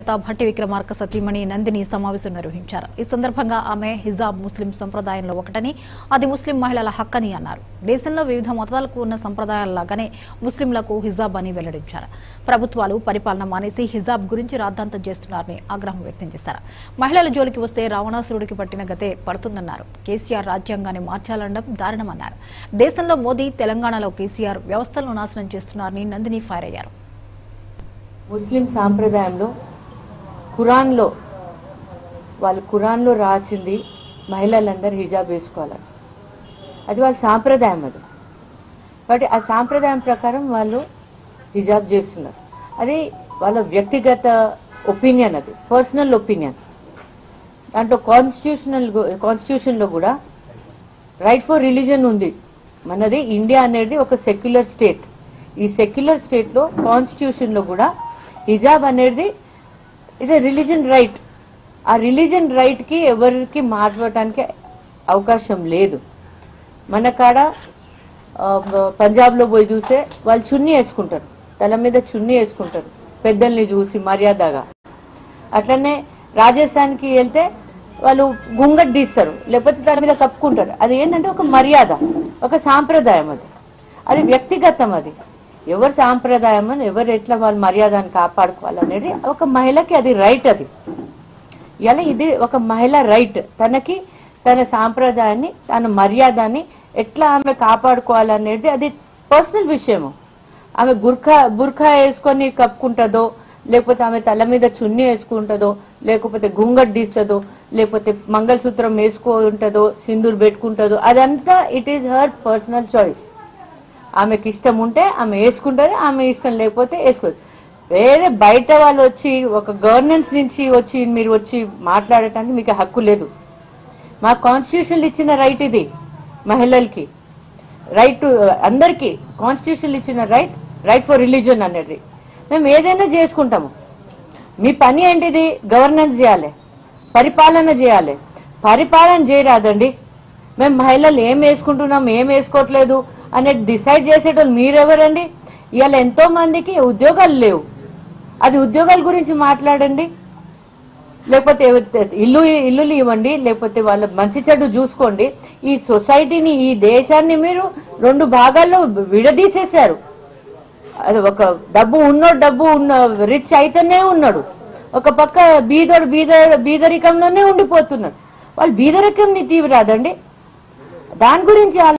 నేత భట్టి విక్రమార్క సతీమణి నందిని సమావేశం నిర్వహించారు ఈ సందర్భంగా ఆమె హిజాబ్ ముస్లిం సంప్రదాయంలో ఒకటని అది ముస్లిం మహిళల హక్కని అన్నారు దేశంలో వివిధ మతాలకు ఉన్న సంప్రదాయాలలాగానే ముస్లింలకు హిజాబ్ అని వెల్లడించారు ప్రభుత్వాలు పరిపాలన మానేసి హిజాబ్ గురించి రాద్ధాంతం చేస్తున్నారని ఆగ్రహం వ్యక్తం చేశారు మహిళల జోలికి వస్తే రావణాసురుడికి పట్టిన గతే పడుతుందన్నారు కేసీఆర్ రాజ్యాంగాన్ని మార్చాలనడం దారుణమన్నారు దేశంలో మోదీ తెలంగాణలో కేసీఆర్ వ్యవస్థలను నాశనం చేస్తున్నారని నందిని ఫైర్ అయ్యారు ముస్లిం సాంప్రదాయంలో ఖురాన్లో వాళ్ళు ఖురాన్లో రాసింది మహిళలందరూ హిజాబ్ వేసుకోవాలని అది వాళ్ళ సాంప్రదాయం అది బట్ ఆ సాంప్రదాయం ప్రకారం వాళ్ళు హిజాబ్ చేస్తున్నారు అది వాళ్ళ వ్యక్తిగత ఒపీనియన్ అది పర్సనల్ ఒపీనియన్ దాంట్లో కాన్స్టిట్యూషనల్ కాన్స్టిట్యూషన్లో కూడా రైట్ ఫర్ రిలీజన్ ఉంది మనది ఇండియా అనేది ఒక సెక్యులర్ స్టేట్ ఈ సెక్యులర్ స్టేట్లో కాన్స్టిట్యూషన్లో కూడా హిజాబ్ అనేది ఇది రిలీజన్ రైట్ ఆ రిలీజన్ రైట్కి ఎవరికి మాట్లాడటానికి అవకాశం లేదు మన కాడ ఆ, పంజాబ్లో పోయి చూస్తే వాళ్ళు చున్నీ వేసుకుంటారు తల మీద చున్నీ వేసుకుంటారు పెద్దల్ని చూసి మర్యాదగా అట్లనే రాజస్థాన్కి వెళ్తే వాళ్ళు గుంగట్ తీస్తారు లేకపోతే తల మీద కప్పుకుంటారు అది ఏంటంటే ఒక మర్యాద ఒక సాంప్రదాయం అది అది వ్యక్తిగతం అది ఎవరి సాంప్రదాయం అని ఎవరు ఎట్లా వాళ్ళ మర్యాదను కాపాడుకోవాలనేది ఒక మహిళకి అది రైట్ అది ఇలా ఇది ఒక మహిళ రైట్ తనకి తన సాంప్రదాయాన్ని తన మర్యాదాన్ని ఎట్లా ఆమె కాపాడుకోవాలనేది అది పర్సనల్ విషయము ఆమె గుర్ఖా బుర్ఖా వేసుకొని కప్పుకుంటుందో లేకపోతే ఆమె తల మీద చున్నీ వేసుకుంటుందో లేకపోతే గుంగట్ తీస్తుందో లేకపోతే మంగళసూత్రం వేసుకుంటుందో సింధూర్ పెట్టుకుంటుందో అదంతా it is her personal choice ఆమెకి ఇష్టం ఉంటే ఆమె వేసుకుంటుంది ఆమె ఇష్టం లేకపోతే వేసుకోదు వేరే బయట వాళ్ళు వచ్చి ఒక గవర్నెన్స్ నుంచి వచ్చి మీరు వచ్చి మాట్లాడటానికి మీకు హక్కు లేదు మా కాన్స్టిట్యూషన్ ఇచ్చిన రైట్ ఇది మహిళలకి రైట్ అందరికీ కాన్స్టిట్యూషన్ ఇచ్చిన రైట్ రైట్ ఫర్ రిలీజన్ అనేది మేము ఏదైనా చేసుకుంటాము మీ పని ఏంటిది గవర్నెన్స్ చేయాలి పరిపాలన చేయాలి పరిపాలన చేయరాదండి మేము మహిళలు ఏం వేసుకుంటున్నాం ఏం వేసుకోవట్లేదు అనేది డిసైడ్ చేసేటోళ్ళు మీరెవరండి ఇవాళ ఎంతో మందికి ఉద్యోగాలు లేవు అది ఉద్యోగాల గురించి మాట్లాడండి లేకపోతే ఎవ- ఇల్లు ఇల్లులు ఇవ్వండి లేకపోతే వాళ్ళ మంచి చెడు చూసుకోండి ఈ సొసైటీని ఈ దేశాన్ని మీరు రెండు భాగాల్లో విడదీసేశారు అది ఒక డబ్బు ఉన్నోడు డబ్బు ఉన్న రిచ్ అయితేనే ఉన్నాడు ఒక పక్క బీదోడు బీద బీదరికంలోనే ఉండిపోతున్నాడు వాళ్ళు బీదరికం తీవి రాదండి దాని గురించి ఆలో-